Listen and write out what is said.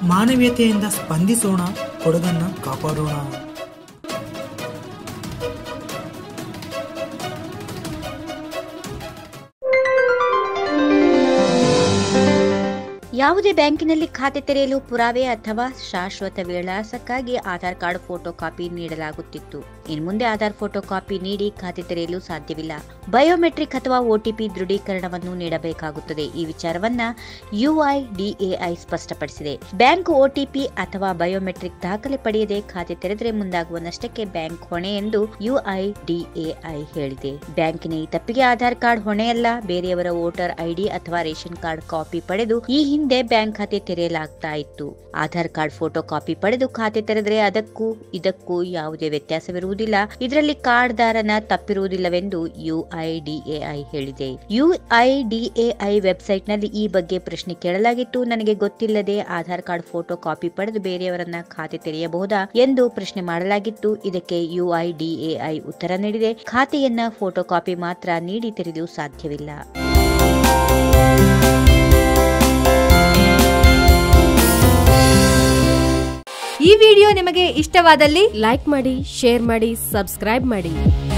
ಮಾನವೀಯತೆಯಿಂದ ಸ್ಪಂದಿಸೋಣ ಕೊಡಗನ್ನ ಕಾಪಾಡೋಣ ಯಾವುದೇ ಬ್ಯಾಂಕಿನಲ್ಲಿ ಖಾತೆ ತೆರೆಯಲು ಪುರಾವೆ ಅಥವಾ ಶಾಶ್ವತ ವಿಳಾಸಕ್ಕಾಗಿ ಆಧಾರ್ ಕಾರ್ಡ್ ಫೋಟೋ ಕಾಪಿ ನೀಡಲಾಗುತ್ತಿತ್ತು ಇನ್ನು ಮುಂದೆ ಆಧಾರ್ ಫೋಟೋ ಕಾಪಿ ನೀಡಿ ಖಾತೆ ತೆರೆಯಲು ಸಾಧ್ಯವಿಲ್ಲ ಬಯೋಮೆಟ್ರಿಕ್ ಅಥವಾ ಒಟಿಪಿ ದೃಢೀಕರಣವನ್ನು ನೀಡಬೇಕಾಗುತ್ತದೆ ಈ ವಿಚಾರವನ್ನ ಯುಐಡಿಎಐ ಸ್ಪಷ್ಟಪಡಿಸಿದೆ ಬ್ಯಾಂಕ್ ಒಟಿಪಿ ಅಥವಾ ಬಯೋಮೆಟ್ರಿಕ್ ದಾಖಲೆ ಪಡೆಯದೆ ಖಾತೆ ತೆರೆದರೆ ಮುಂದಾಗುವ ನಷ್ಟಕ್ಕೆ ಬ್ಯಾಂಕ್ ಹೊಣೆ ಎಂದು ಯುಐಡಿಎಐ ಹೇಳಿದೆ ಬ್ಯಾಂಕಿನ ಈ ತಪ್ಪಿಗೆ ಆಧಾರ್ ಕಾರ್ಡ್ ಹೊಣೆಯಲ್ಲ ಬೇರೆಯವರ ವೋಟರ್ ಐಡಿ ಅಥವಾ ರೇಷನ್ ಕಾರ್ಡ್ ಕಾಪಿ ಪಡೆದು ಈ ಹಿಂದೆ ಬ್ಯಾಂಕ್ ಖಾತೆ ತೆರೆಯಲಾಗ್ತಾ ಇತ್ತು ಆಧಾರ್ ಕಾರ್ಡ್ ಫೋಟೋ ಕಾಪಿ ಪಡೆದು ಖಾತೆ ತೆರೆದರೆ ಅದಕ್ಕೂ ಇದಕ್ಕೂ ಯಾವುದೇ ವ್ಯತ್ಯಾಸವಿರುವುದಿಲ್ಲ ಇದರಲ್ಲಿ ಕಾರ್ಡ್ದಾರನ ತಪ್ಪಿರುವುದಿಲ್ಲವೆಂದು ಯುಐಡಿಎಐ ಹೇಳಿದೆ ಯುಐಡಿಎಐ ವೆಬ್ಸೈಟ್ನಲ್ಲಿ ಈ ಬಗ್ಗೆ ಪ್ರಶ್ನೆ ಕೇಳಲಾಗಿತ್ತು ನನಗೆ ಗೊತ್ತಿಲ್ಲದೆ ಆಧಾರ್ ಕಾರ್ಡ್ ಫೋಟೋ ಕಾಪಿ ಪಡೆದು ಬೇರೆಯವರನ್ನ ಖಾತೆ ತೆರೆಯಬಹುದಾ ಎಂದು ಪ್ರಶ್ನೆ ಮಾಡಲಾಗಿತ್ತು ಇದಕ್ಕೆ ಯುಐಡಿಎಐ ಉತ್ತರ ನೀಡಿದೆ ಖಾತೆಯನ್ನ ಫೋಟೋ ಕಾಪಿ ಮಾತ್ರ ನೀಡಿ ತೆರೆಯಲು ಸಾಧ್ಯವಿಲ್ಲ ಈ ವಿಡಿಯೋ ನಿಮಗೆ ಇಷ್ಟವಾದಲ್ಲಿ ಲೈಕ್ ಮಾಡಿ ಶೇರ್ ಮಾಡಿ ಸಬ್ಸ್ಕ್ರೈಬ್ ಮಾಡಿ